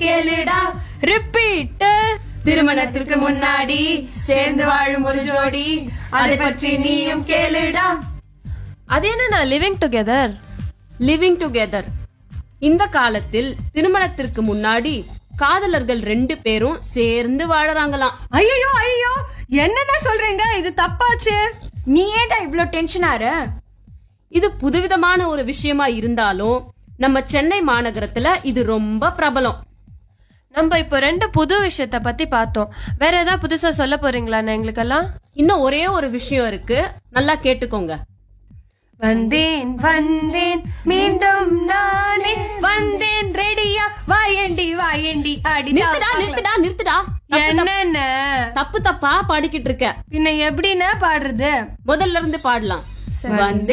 கேளுடா ரிப்பீட் திருமணத்திற்கு முன்னாடி சேர்ந்து வாழும் ஒரு ஜோடி அதை பற்றி நீயும் கேளுடா அது என்ன லிவிங் டுகெதர் லிவிங் டுகெதர் இந்த காலத்தில் திருமணத்திற்கு முன்னாடி காதலர்கள் ரெண்டு பேரும் சேர்ந்து வாழறாங்களாம் ஐயோ ஐயோ என்னென்ன சொல்றீங்க இது தப்பாச்சு நீ ஏன்டா இவ்ளோ டென்ஷன் ஆற இது புதுவிதமான ஒரு விஷயமா இருந்தாலும் நம்ம சென்னை மாநகரத்துல இது ரொம்ப பிரபலம் நம்ம இப்போ ரெண்டு புது விஷயத்த பத்தி பார்த்தோம் வேற ஏதாவது புதுசா சொல்ல போறீங்களாண்ணா எங்களுக்கெல்லாம் இன்னும் ஒரே ஒரு விஷயம் இருக்கு நல்லா கேட்டுக்கோங்க வந்தேன் வந்தேன் மீண்டும் நானே வந்தேன் ரெடியா வாயண்டி வாயண்டி அடி நிறுத்துடா நிறுத்துடா நிறுத்துடா தப்பு, தப்பு. என்னென்ன தப்பு தப்பா பாடிக்கிட்டு இருக்க பின்ன எப்படின்னா பாடுறது முதல்ல இருந்து பாடலாம் வந்து